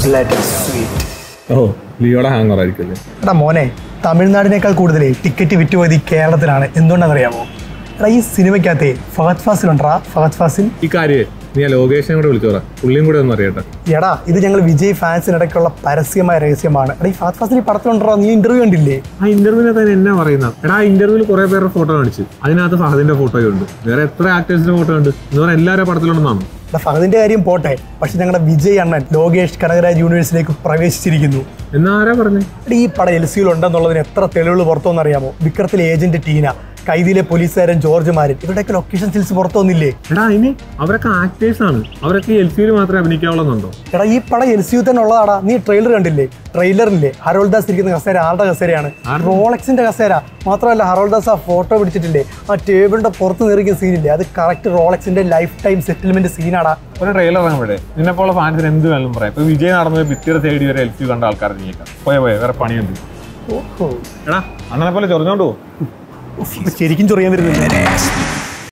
blood sweet ഓ ലിയോടെ hanger ആയിരിക്കും എടാ മോനെ തമിഴ്നാടിനേക്കാൾ കൂടുതൽ ടിക്കറ്റ് വിറ്റുപോയത് ഈ കേരളത്തിലാണ് എന്തുകൊണ്ടാണെന്നറിയാമോ എടാ ഈ സിനിമയ്ക്കകത്തെ ഫഹദ് ഫാസിൽ ഉണ്ടാ ഫഹദ് ഫാസിൽ ഈ കാര്യേ നീ ആ ലോകേഷിനെ കൂടെ വിളിച്ചോറ പുള്ളിയും കൂടെ ഒന്ന് അറിയട്ടെ എടാ ഇത് ഞങ്ങൾ വിജയ് ഫാൻസിനിടയ്ക്കുള്ള പരസ്യമായ രഹസ്യമാണ് എടാ ഈ ഫഹദ് ഫാസിൽ ഈ പടത്തിലുണ്ടോ നീ ഇന്റർവ്യൂ കണ്ടില്ലേ ആ ഇന്റർവ്യൂവിനെ തന്നെ എന്നാ പറയുന്ന എടാ ആ ഇന്റർവ്യൂവിൽ കുറെ പേരുടെ ഫോട്ടോ കാണിച്ചു അതിനകത്ത് ഫഹദിന്റെ ഫോട്ടോയും ഉണ്ട് വേറെ എത്ര ആക്ടേഴ്സിന്റെ ഫോട്ടോ ഉണ്ട് എന്ന് പറഞ്ഞാൽ എല്ലാവരും പടത്തിലുണ്ടെന്നാണ് എടാ ഫഹദിന്റെ കാര്യം പോട്ടെ പക്ഷെ ഞങ്ങളുടെ വിജയ് അണ്ണൻ ലോകേഷ് കനകരാജ് യൂണിവേഴ്സിലേക്ക് പ്രവേശിച്ചിരിക്കുന്നു എന്നാ ആരാ പറഞ്ഞേ എടാ ഈ പടം എൽ സിയിൽ ഉണ്ടെന്നുള്ളതിന് എത്ര തെളിവുകൾ പുറത്തുവന്നറിയാമോ വിക്രത്തിലെ ഏജന്റ് ടീന കൈതിയിലെ പോലീസുകാരൻ ജോർജ് മാരൻ ഇവരുടെയൊക്കെ ലൊക്കേഷൻ സ്റ്റിൽസ് പുറത്തു വന്നില്ലേ എടാ അതിന് അവരൊക്കെ ആക്ടേഴ്സ് ആണ് അവരൊക്കെ എൽ സിയിൽ മാത്രമേ അഭിനയിക്കാവുള്ളതുണ്ടോ എടാ ഈ പടം എൽ സി യു തന്നെ ഉള്ളതാടാ നീ ട്രെയിലർ കണ്ടില്ലേ ട്രെയിലറില്ലേ ഹരോൾദാസ് ദാസ് ഇരിക്കുന്ന കസേര ആരുടെ കസേരയാണ് റോളക്സിന്റെ കസേര മാത്രമല്ല ഹരോൾദാസ് ദാസ് ആ ഫോട്ടോ പിടിച്ചിട്ടില്ലേ ആ ടേബിളിന്റെ പുറത്ത് നിറിക്കുന്ന സീനില്ലേ അത് കറക്റ്റ് റോളക്സിന്റെ ലൈഫ് ടൈം സെറ്റിൽമെന്റ് സീനാടാ ഒരു ട്രെയിലർ ഇറങ്ങുമ്പോഴേ നിന്നെപ്പോലുള്ള ഫാൻസിന് എന്ത് വേണമെങ്കിലും പറയാം ഇപ്പൊ വിജയ് നടന്നത് ഭിത്തിയുടെ സൈഡ് വരെ എൽ സി കണ്ട ആൾക്കാർ നീക്കാം പോയ പോയ വേറെ പണിയുണ്ട് ഓഹോ എടാ അണ്ണനെ പോലെ ചൊറിഞ്ഞോണ്ട് പോ ശരിക്കും ചൊറിയാൻ വരുന്നില്ല